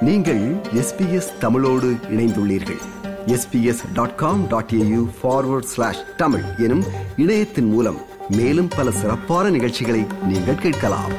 நீங்கள் எஸ்பிஎஸ் தமிழோடு இணைந்துள்ளீர்கள் SBS dot com dot AU forward slash Tamil எனும் இணையத்தின் மூலம் மேலும் பல சிறப்பான நிகழ்ச்சிகளை நீங்கள் கேட்கலாம்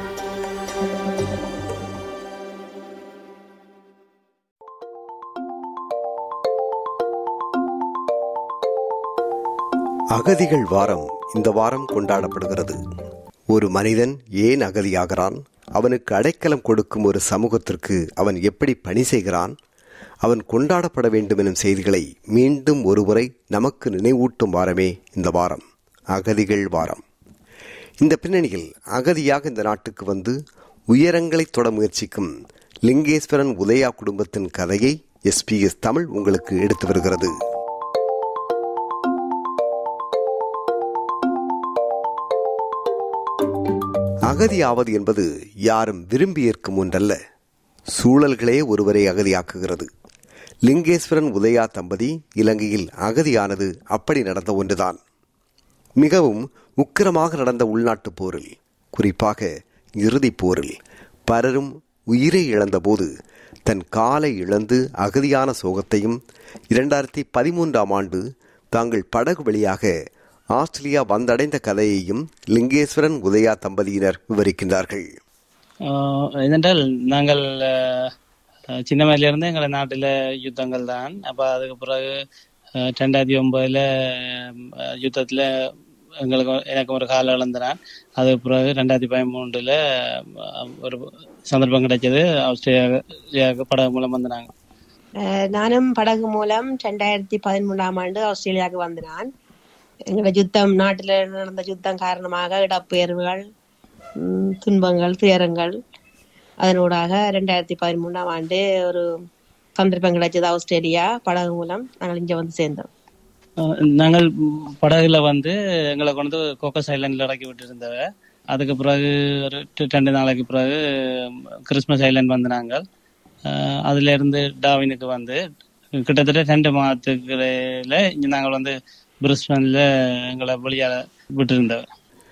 அகதிகள் வாரம் இந்த வாரம் கொண்டாடப்படுகிறது ஒரு மனிதன் ஏன் அகதியாகிறான் அவனுக்கு அடைக்கலம் கொடுக்கும் ஒரு சமூகத்திற்கு அவன் எப்படி பணி செய்கிறான் அவன் கொண்டாடப்பட வேண்டும் எனும் செய்திகளை மீண்டும் ஒருமுறை நமக்கு நினைவூட்டும் வாரமே இந்த வாரம் அகதிகள் வாரம் இந்த பின்னணியில் அகதியாக இந்த நாட்டுக்கு வந்து உயரங்களை தொட முயற்சிக்கும் லிங்கேஸ்வரன் உதயா குடும்பத்தின் கதையை எஸ்பிஎஸ் தமிழ் உங்களுக்கு எடுத்து வருகிறது அகதியாவது என்பது யாரும் விரும்பி ஏற்கும் ஒன்றல்ல சூழல்களே ஒருவரை அகதியாக்குகிறது லிங்கேஸ்வரன் உதயா தம்பதி இலங்கையில் அகதியானது அப்படி நடந்த ஒன்றுதான் மிகவும் உக்கிரமாக நடந்த உள்நாட்டுப் போரில் குறிப்பாக இறுதிப் போரில் பலரும் உயிரை இழந்தபோது தன் காலை இழந்து அகதியான சோகத்தையும் இரண்டாயிரத்தி பதிமூன்றாம் ஆண்டு தாங்கள் படகு வழியாக ஆஸ்திரேலியா வந்தடைந்த கதையையும் லிங்கேஸ்வரன் உதயா தம்பதியினர் விவரிக்கின்றார்கள் என்னென்றால் நாங்கள் சின்ன வயதிலிருந்து எங்களை நாட்டில் யுத்தங்கள் தான் அப்போ அதுக்கு பிறகு ரெண்டாயிரத்தி ஒன்பதுல யுத்தத்தில் எங்களுக்கு எனக்கு ஒரு கால இழந்தனான் அதுக்கு பிறகு ரெண்டாயிரத்தி பதிமூன்றுல ஒரு சந்தர்ப்பம் கிடைச்சது ஆஸ்திரேலியாவுக்கு படகு மூலம் வந்தாங்க நானும் படகு மூலம் ரெண்டாயிரத்தி பதிமூன்றாம் ஆண்டு ஆஸ்திரேலியாவுக்கு வந்தனான் எங்களோட யுத்தம் நாட்டில் நடந்த யுத்தம் காரணமாக இடப்பெயர்வுகள் துன்பங்கள் துயரங்கள் அதனூடாக ரெண்டாயிரத்தி பதிமூணாம் ஆண்டு ஒரு சந்தர்ப்பம் கிடைச்சது ஆஸ்திரேலியா படகு மூலம் நாங்கள் இங்கே வந்து சேர்ந்தோம் நாங்கள் படகுல வந்து எங்களை கொண்டு கோக்கஸ் ஐலாண்டில் இறக்கி விட்டு இருந்தவ அதுக்கு பிறகு ஒரு ரெண்டு நாளைக்கு பிறகு கிறிஸ்மஸ் ஐலாண்ட் வந்து நாங்கள் அதுல இருந்து டாவினுக்கு வந்து கிட்டத்தட்ட ரெண்டு மாதத்துக்குள்ள நாங்கள் வந்து பிரிஸ்பன்ல எங்களை வழியால விட்டு இருந்தவர்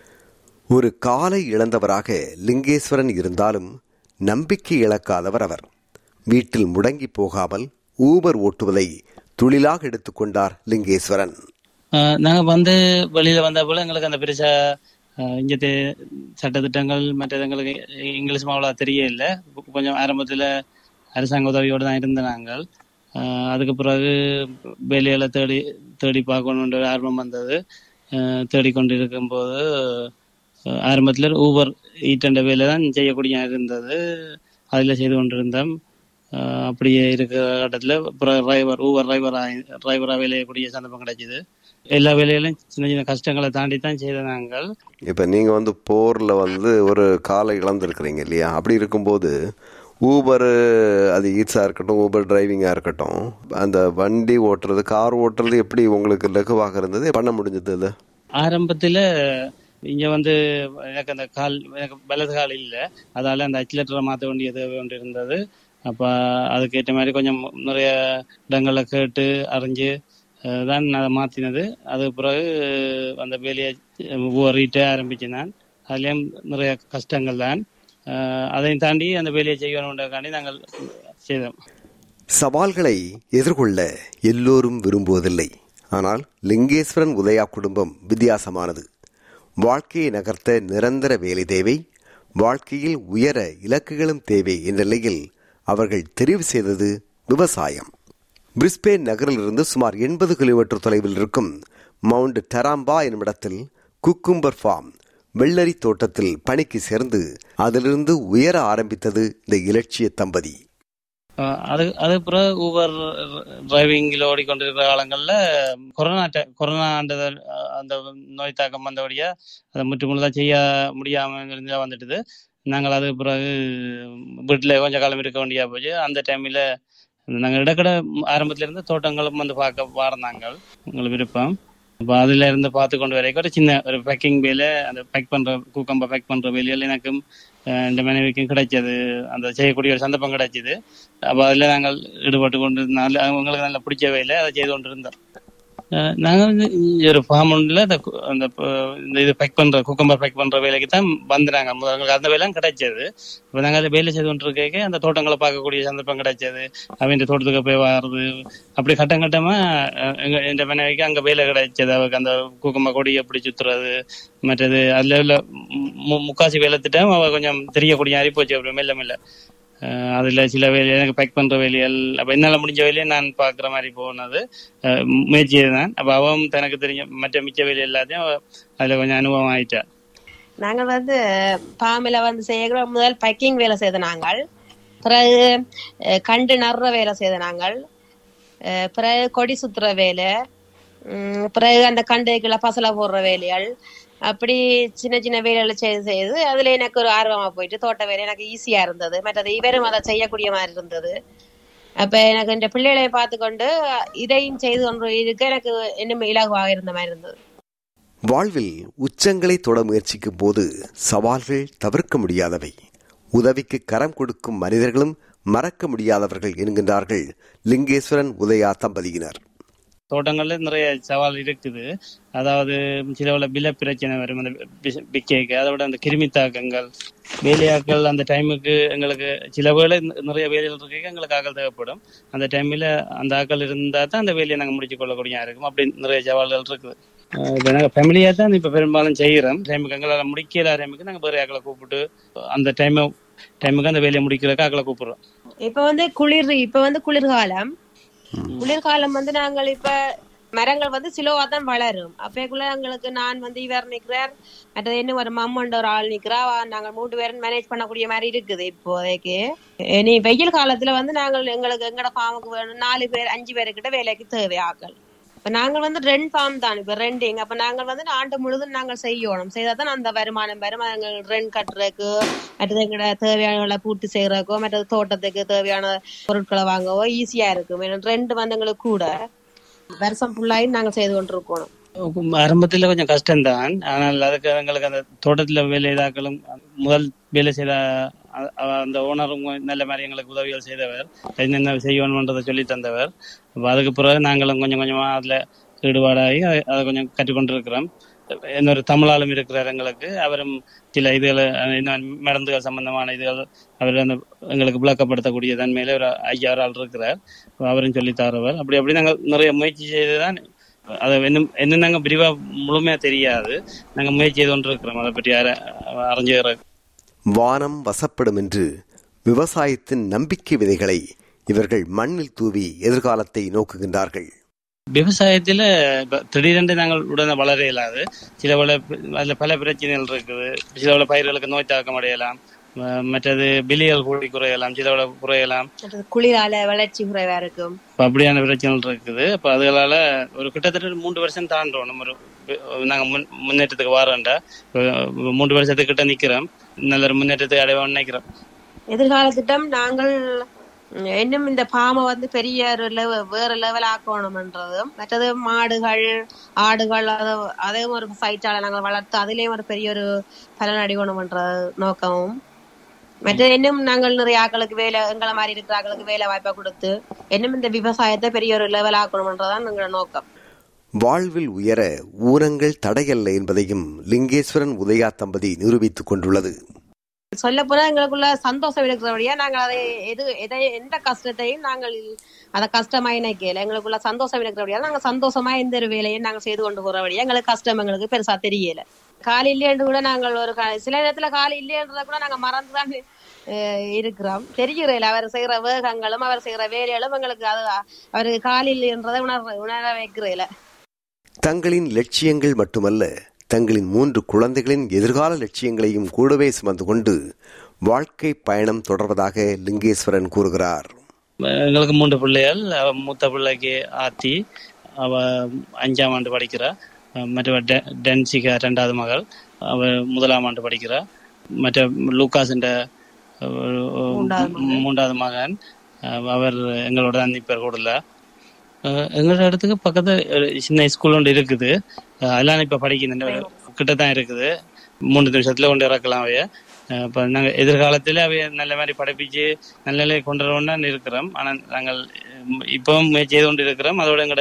ஒரு காலை இழந்தவராக லிங்கேஸ்வரன் இருந்தாலும் நம்பிக்கை இழக்காதவர் அவர் வீட்டில் முடங்கி போகாமல் ஊபர் ஓட்டுவதை தொழிலாக எடுத்துக்கொண்டார் லிங்கேஸ்வரன் நாங்க வந்து வெளியில வந்த போல எங்களுக்கு அந்த பெருசா இங்க சட்டத்திட்டங்கள் மற்றது எங்களுக்கு இங்கிலீஷ் அவ்வளோ தெரிய இல்லை கொஞ்சம் ஆரம்பத்துல அரசாங்க உதவியோடு தான் இருந்த நாங்கள் அதுக்கு பிறகு வேலையில தேடி தேடி பார்க்கணுன்ற ஆர்வம் வந்தது தேடிக்கொண்டு இருக்கும்போது ஆரம்பத்தில் ஊபர் ஈட்டண்ட வேலை தான் செய்யக்கூடிய இருந்தது அதில் செய்து கொண்டிருந்தோம் அப்படியே இருக்கிற கட்டத்தில் டிரைவர் ஊபர் டிரைவர் டிரைவராக வேலை செய்யக்கூடிய சந்தர்ப்பம் கிடைச்சிது எல்லா வேலையிலும் சின்ன சின்ன கஷ்டங்களை தாண்டி தான் செய்த நாங்கள் இப்போ நீங்கள் வந்து போரில் வந்து ஒரு காலை இழந்திருக்கிறீங்க இல்லையா அப்படி இருக்கும்போது ஊபர் அது ஈட்ஸாக இருக்கட்டும் ஊபர் டிரைவிங்காக இருக்கட்டும் அந்த வண்டி ஓட்டுறது கார் ஓட்டுறது எப்படி உங்களுக்கு லகுவாக இருந்தது பண்ண முடிஞ்சது அது ஆரம்பத்தில் இங்கே வந்து எனக்கு அந்த கால் எனக்கு வலது கால் இல்லை அதால் அந்த அச்சிலேட்டரை மாற்ற வேண்டியது ஒன்று இருந்தது அப்போ அதுக்கேற்ற மாதிரி கொஞ்சம் நிறைய இடங்களை கேட்டு அறிஞ்சு தான் அதை மாற்றினது அதுக்கு பிறகு அந்த வேலையை ஓரிட்டு ஆரம்பிச்சு நான் அதுலேயும் நிறைய கஷ்டங்கள் தான் அதையும் தாண்டி அந்த வேலையை செய்யணுன்றக்காண்டி நாங்கள் செய்தோம் சவால்களை எதிர்கொள்ள எல்லோரும் விரும்புவதில்லை ஆனால் லிங்கேஸ்வரன் உதயா குடும்பம் வித்தியாசமானது வாழ்க்கையை நகர்த்த நிரந்தர வேலை தேவை வாழ்க்கையில் உயர இலக்குகளும் தேவை என்ற நிலையில் அவர்கள் தெரிவு செய்தது விவசாயம் பிரிஸ்பேன் நகரிலிருந்து சுமார் எண்பது கிலோமீட்டர் தொலைவில் இருக்கும் மவுண்ட் டராம்பா என்னும் இடத்தில் குக்கும்பர் ஃபார்ம் வெள்ளரி தோட்டத்தில் பணிக்கு சேர்ந்து அதிலிருந்து உயர ஆரம்பித்தது இந்த இலட்சிய தம்பதி அது அது பிறகு ஊபர் டிரைவிங்கில் ஓடிக்கொண்டிருக்கிற காலங்களில் கொரோனா கொரோனா அந்த நோய் தாக்கம் வந்தபடியா அதை முற்று முழுதாக செய்ய முடியாமல் இருந்தால் வந்துட்டுது நாங்கள் அது பிறகு வீட்டில் கொஞ்சம் காலம் இருக்க வேண்டியா போச்சு அந்த டைமில் நாங்கள் இடக்கடை ஆரம்பத்துல இருந்து தோட்டங்களும் வந்து பார்க்க வாரந்தாங்க எங்களுக்கு விருப்பம் இப்போ அதுல இருந்து பார்த்து கொண்டு வரைக்கும் ஒரு சின்ன ஒரு பேக்கிங் வேலை அந்த பேக் பண்ற கூக்கம்பா பேக் பண்ற வேலையில் எனக்கும் இந்த மனைவிக்கும் கிடைச்சது அந்த செய்யக்கூடிய ஒரு சந்தர்ப்பம் கிடைச்சது அப்போ அதில் நாங்கள் ஈடுபட்டு கொண்டு இருந்தாலும் அவங்களுக்கு நல்லா பிடிச்ச வேலை அதை செய்து கொண்டு இருந்தோம் அஹ் நாங்க வந்து இங்க ஒரு ஃபார்ம் ஒன்றுல அந்த கு- அந்த ப- இந்த இது பேக் பண்ற குக்கம்பர் பேக் பண்ற வேலைக்கு தான் வந்தாங்க முதல்ல எங்களுக்கு அந்த வேலை கிடைச்சது இப்ப நாங்க அதை வேலை செய்து கொண்டு இருக்க அந்த தோட்டங்களை பார்க்கக்கூடிய சந்தர்ப்பம் கிடைச்சது அவங்க தோட்டத்துக்கு போய் வர்றது அப்படி கட்டம் கட்டமா அஹ், எங்க என் மனைவிக்கு அங்க வேலை கிடைச்சது அவருக்கு அந்த குக்கம்ப கொடி எப்படி சுத்துறது மற்றது அதுல உள்ள மு- மு- முக்காசி வேலை திட்டம் அவ கொஞ்சம் தெரியக்கூடிய மாதிரி போச்சு அப்படி மெல்ல மெல்ல அஹ் அதுல சில வேலை எனக்கு பேக் பண்ற வேலைகள் அப்ப என்னால முடிஞ்ச வேலையை நான் பாக்குற மாதிரி போனது அஹ் முயற்சி தான் அப்ப அவன் தனக்கு தெரிஞ்ச மற்ற மிச்ச வேலை எல்லாத்தையும் அவ அதுல கொஞ்சம் அனுபவம் ஆயிட்டா நாங்கள் வந்து பாமில வந்து செய்கிற முதல் பைக்கிங் வேலை செய்த நாங்கள் பிறகு அஹ், கண்டு நடுற வேலை செய்த நாங்கள் அஹ், பிறகு கொடி சுத்துற வேலை உம், பிறகு அந்த கண்டுகளை பசலை போடுற வேலைகள் அப்படி சின்ன சின்ன வேலைகளை செய்து செய்து அதுல எனக்கு ஒரு ஆர்வமா போயிட்டு தோட்ட வேலை எனக்கு ஈஸியா இருந்தது மற்றது இவரும் அதை செய்யக்கூடிய மாதிரி இருந்தது அப்ப எனக்கு இந்த பிள்ளைகளை பார்த்து கொண்டு இதையும் செய்து கொண்டு இருக்க எனக்கு இன்னும் இலகுவாக இருந்த மாதிரி இருந்தது வாழ்வில் உச்சங்களை தொட முயற்சிக்கும் போது சவால்கள் தவிர்க்க முடியாதவை உதவிக்கு கரம் கொடுக்கும் மனிதர்களும் மறக்க முடியாதவர்கள் என்கின்றார்கள் லிங்கேஸ்வரன் உதயா தம்பதியினர் தோட்டங்கள்ல நிறைய சவால் இருக்குது அதாவது சில பில பிரச்சனை வரும் அந்த பிக்கேக்கு அதை விட அந்த கிருமி தாக்கங்கள் வேலையாக்கள் அந்த டைமுக்கு எங்களுக்கு சில வேலை நிறைய வேலைகள் இருக்கு எங்களுக்கு ஆக்கள் தேவைப்படும் அந்த டைம்ல அந்த ஆக்கள் இருந்தா தான் அந்த வேலையை நாங்க முடிச்சு கொள்ளக்கூடிய இருக்கும் அப்படி நிறைய சவால்கள் இருக்குது அஹ் இப்ப நாங்க ஃபேமிலியா தான் இப்ப பெரும்பாலும் செய்யறோம் டைமுக்கு எங்களால முடிக்கல டைமுக்கு நாங்க வேற ஆக்களை கூப்பிட்டு அந்த டைம் டைமுக்கு அந்த வேலையை முடிக்கிறதுக்கு ஆக்களை கூப்பிடுறோம் இப்ப வந்து குளிர் இப்ப வந்து குளிர்காலம் குளிர்காலம் வந்து நாங்கள் இப்ப மரங்கள் வந்து சிலோவா தான் வளரும் அப்பேக்குள்ள எங்களுக்கு நான் வந்து இவர் நிக்கிறார் மற்றது என்ன ஒரு மம்மன்ற ஒரு ஆள் நிக்கிறா அவ- நாங்கள் மூன்று பேரும் மேனேஜ் பண்ணக்கூடிய மாதிரி இருக்குது இப்போதைக்கு இனி வெயில் காலத்துல வந்து நாங்கள் எங்களுக்கு எங்கட ஃபார்முக்கு வேணும் நாலு பேர் அஞ்சு பேருக்கிட்ட வேலைக்கு தேவை ஆக்கள் இப்ப நாங்கள் வந்து ரெண்ட் ஃபார்ம் தான் இப்ப ரெண்டிங் அப்ப நாங்கள் வந்து ஆண்டு முழுதும் நாங்கள் செய்யணும் செய்தா தான் அந்த வருமானம் வரும் எங்கள் ரெண்ட் கட்டுறதுக்கு மற்றது எங்கட தேவையான பூர்த்தி செய்யறதுக்கோ மற்றது தோட்டத்துக்கு தேவையான பொருட்களை வாங்கவோ ஈஸியா இருக்கும் ரெண்ட் வந்து எங்களுக்கு கூட வருஷம் ஃபுல்லாயும் நாங்க செய்து கொண்டிருக்கணும் ஆரம்பத்துல கொஞ்சம் கஷ்டம்தான் ஆனால் அதுக்கு எங்களுக்கு அந்த தோட்டத்துல வேலை இதாக்களும் முதல் வேலை செய்த அ- அ- அந்த ஓனரும் நல்ல மாதிரி எங்களுக்கு உதவிகள் செய்தவர் என்னென்ன செய்யணும்ன்றதை சொல்லி தந்தவர் அப்ப அதுக்கு பிறகு நாங்களும் கொஞ்சம் கொஞ்சமா அதுல ஈடுபாடாகி அதை அதை கொஞ்சம் கற்றுக்கொண்டு இருக்கிறோம் இன்னொரு தமிழாலும் இருக்கிறார் எங்களுக்கு அவரும் சில இதுகளை அஹ், இன்னும் மருந்துகள் சம்பந்தமான இதுகள் அவர் அந்த எங்களுக்கு விளக்கப்படுத்தக்கூடிய தன்மையில ஒரு ஐயா ஒரு ஆள் இருக்கிறார் அவரும் சொல்லி தரவர் அப்படி அப்படி நாங்கள் நிறைய முயற்சி செய்துதான் அதை இன்னும் என்ன நாங்க விரிவா முழுமையா தெரியாது நாங்க முயற்சி செய்து கொண்டு இருக்கிறோம் அதை பற்றி அர- அறிஞ்சுகிற வானம் வசப்படும் என்று விவசாயத்தின் நம்பிக்கை விதைகளை இவர்கள் மண்ணில் தூவி எதிர்காலத்தை நோக்குகின்றார்கள் விவசாயத்துல இப்ப திடீரென்று நாங்கள் உடனே வளர இயலாது சில பல அதுல பல பிரச்சனைகள் இருக்குது சில பல பயிர்களுக்கு நோய் தாக்கம் அடையலாம் ம- மற்றது பிலியல் கூடி குறையலாம் சில பல குறையலாம் மற்றது குளிரால வளர்ச்சி குறைவா இருக்கும் இப்ப அப்படியான பிரச்சனைகள் இருக்குது அப்ப அதுகளால ஒரு கிட்டத்தட்ட ஒரு மூன்று வருஷம் தாண்டோம் நம்ம ஒரு நாங்க முன் முன்னேற்றத்துக்கு வாரோம்டா இப்ப மூன்று வருஷத்துக்கு கிட்ட நிக்கிறோம் நல்ல ஒரு முன்னேற்றத்துக்கு அடைவோம்னு நினைக்கிறோம் எதிர்கால திட்டம் நாங்கள் ம், இன்னும் இந்த பாமை வந்து பெரிய ஒரு லெவ வேற லெவல் ஆக்கணும்ன்றதும் மற்றது மாடுகள் ஆடுகள் அதை அதையும் ஒரு சைட்டால நாங்கள் வளர்த்து அதுலயும் ஒரு பெரிய ஒரு பலன் அடையணும்ன்ற நோக்கமும் மற்ற இன்னும் நாங்கள் நிறைய ஆட்களுக்கு வேலை எங்களை மாதிரி இருக்கிற ஆட்களுக்கு வேலை வாய்ப்பை கொடுத்து இன்னும் இந்த விவசாயத்தை பெரிய ஒரு லெவல் ஆக்கணும்ன்றதான் எங்களோட நோக்கம் வாழ்வில் உயர ஊனங்கள் தடையல்ல என்பதையும் லிங்கேஸ்வரன் உதயா தம்பதி நிரூபித்துக் கொண்டுள்ளது சொல்ல போனா எங்களுக்குள்ள சந்தோஷம் இருக்கிறபடியா நாங்கள் அதை எது எதை எந்த கஷ்டத்தையும் நாங்கள் அதை கஷ்டமா நினைக்கல எங்களுக்குள்ள சந்தோஷம் இருக்கிறபடியா நாங்க சந்தோஷமா எந்த ஒரு வேலையும் நாங்க செய்து கொண்டு போறபடியா எங்களுக்கு கஷ்டம் எங்களுக்கு பெருசா தெரியல காலி இல்லையன்று கூட நாங்கள் ஒரு கா- சில நேரத்துல காலி இல்லையன்றத கூட நாங்க மறந்துதான் அஹ், இருக்கிறோம் தெரிகிறதில்ல அவர் செய்யற வேகங்களும் அவர் செய்யற வேலைகளும் எங்களுக்கு அது அவருக்கு காலி இல்லைன்றதை உணர உணர வைக்கிறதில்ல தங்களின் லட்சியங்கள் மட்டுமல்ல தங்களின் மூன்று குழந்தைகளின் எதிர்கால லட்சியங்களையும் கூடவே சுமந்து கொண்டு வாழ்க்கை பயணம் தொடர்வதாக லிங்கேஸ்வரன் கூறுகிறார் எங்களுக்கு மூன்று பிள்ளைகள் அவ மூத்த பிள்ளைக்கு ஆத்தி அவ அஞ்சாம் ஆண்டு படிக்கிறா மற்றவ டெ- டென்சிகா ரெண்டாவது மகள் அவ முதலாம் ஆண்டு படிக்கிறா மற்ற லூகாஸ் என்ற மூன்றாவது மகன். மூன்றாவது மகன் அஹ் அவர் எங்களோட தான் இப்ப கூடல அஹ் எங்களோட இடத்துக்கு பக்கத்துல ஒரு சின்ன ஸ்கூல் ஒன்று இருக்குது அஹ் அதெல்லாம் இப்ப படிக்கணும் கிட்ட தான் இருக்குது மூணு நிமிஷத்துல கொண்டு இறக்கலாம் அவைய அஹ் இப்ப நாங்க எதிர்காலத்துல அவைய நல்ல மாதிரி படிப்பிச்சு நல்ல நிலையை கொண்டு வரணும்னு இருக்கிறோம் ஆனா நாங்கள் உம், இப்பவும் முயற்சி செய்து கொண்டு இருக்கிறோம் அதோட எங்களோட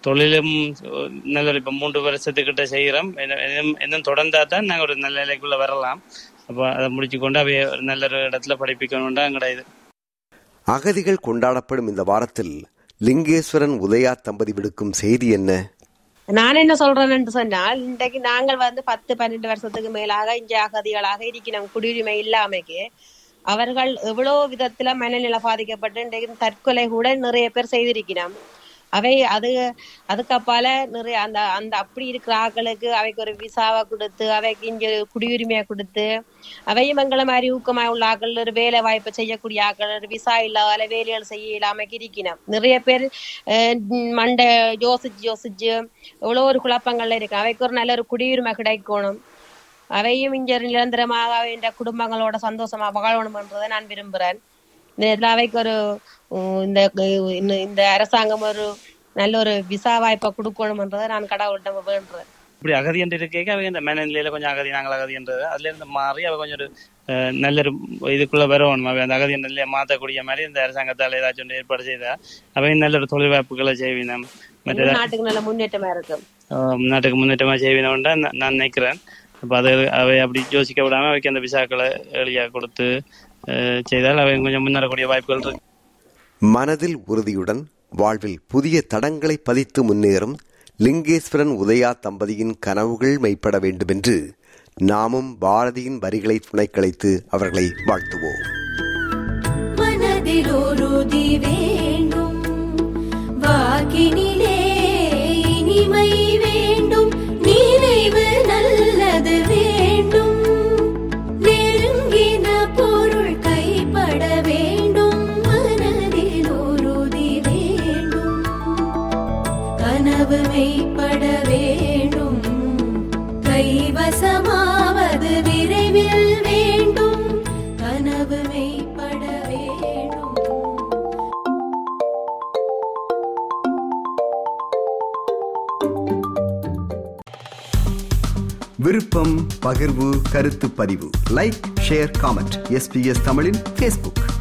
தொழிலும் நல்ல ஒரு இப்ப மூன்று வருஷத்துக்கிட்ட செய்கிறோம் இன்னும் இன்னும் தொடர்ந்தா தான் நாங்க ஒரு நல்ல நிலைக்குள்ள வரலாம் அப்ப அதை முடிச்சு கொண்டு அவைய ஒரு நல்ல ஒரு இடத்துல படிப்பிக்கணும்டா எங்கட இது அகதிகள் கொண்டாடப்படும் இந்த வாரத்தில் லிங்கேஸ்வரன் உதயா தம்பதி விடுக்கும் செய்தி என்ன நான் என்ன சொல்றேன்னு சொன்னால் இன்றைக்கு நாங்கள் வந்து பத்து பன்னெண்டு வருஷத்துக்கு மேலாக இங்கே அகதிகளாக இருக்கிறோம் குடியுரிமை இல்லாமைக்கு அவர்கள் எவ்வளவு விதத்துல மனநிலை பாதிக்கப்பட்டு இன்றைக்கு தற்கொலை கூட நிறைய பேர் செய்திருக்கிறோம் அவை அது அதுக்கப்பால நிறைய அந்த அந்த அப்படி இருக்கிற ஆட்களுக்கு அவைக்கு ஒரு விசாவை கொடுத்து அவைக்கு இங்க ஒரு குடியுரிமையை கொடுத்து அவையும் எங்களை மாதிரி ஊக்கமா உள்ள ஆட்கள் ஒரு வேலை வாய்ப்பை செய்யக்கூடிய ஆட்கள் ஒரு விசா இல்லாத வேலைகள் செய்ய இல்லாம இருக்கணும் நிறைய பேர் அஹ், மண்டை யோசிச்சு யோசிச்சு எவ்வளோ ஒரு குழப்பங்கள்ல இருக்கு அவைக்கு ஒரு நல்ல ஒரு குடியுரிமை கிடைக்கணும் அவையும் இங்க நிரந்தரமாக இந்த குடும்பங்களோட சந்தோஷமா வாழணும்ன்றதை நான் விரும்புறேன் இந்த நேரத்துல அவைக்கு ஒரு உம், இந்த இந்த- இந்த அரசாங்கம் ஒரு நல்ல ஒரு விசா வாய்ப்பை கொடுக்கணும்ன்றதை நான் கடவுள்கிட்ட வேண்டுறேன் இப்படி அகதி என்று இருக்க அவை இந்த மனநிலையில கொஞ்சம் அகதி நாங்கள் அகதின்றது அதுல இருந்து மாறி அவ கொஞ்சம் ஒரு அஹ், நல்ல ஒரு இதுக்குள்ள வரணும் அவை அந்த அகதி நிலையை மாற்றக்கூடிய மாதிரி இந்த அரசாங்கத்தால் ஏதாச்சும் ஒன்று ஏற்பாடு செய்தா அவை நல்ல ஒரு தொழில் வாய்ப்புகளை செய்வினம் மற்ற இந்த நாட்டுக்கு நல்ல முன்னேற்றமா இருக்கும் ஆஹ் நாட்டுக்கு முன்னேற்றமா செய்வினோம் நான் நான் நினைக்கிறேன் அப்ப அதை அவை அப்படி யோசிக்க விடாம அவைக்கு அந்த விசாக்களை எளியா கொடுத்து அஹ், செய்தால் அவை கொஞ்சம் முன்னேறக்கூடிய வாய்ப்புகள் இருக்கு மனதில் உறுதியுடன் வாழ்வில் புதிய தடங்களை பதித்து முன்னேறும் லிங்கேஸ்வரன் உதயா தம்பதியின் கனவுகள் மெய்ப்பட வேண்டுமென்று நாமும் பாரதியின் வரிகளை துணைக்கழைத்து அவர்களை வாழ்த்துவோம் மனதில் உறுதி வேண்டும் வாக்கினிலே இனிமை வேண்டும் நினைவு நல்லது வேண்டும் நெருங்கின பொருள் கைப்பட வேண்டும் மனதில் உறுதி வேண்டும் கனவு மெய்ப்பட வேண்டும் கைவசமாவது விரைவில் வேண்டும் கனவு மெய்ப்பட வேண்டும் விருப்பம் பகிர்வு கருத்து பதிவு லைக் ஷேர் காமெண்ட் எஸ்பிஎஸ் தமிழின் ஃபேஸ்புக்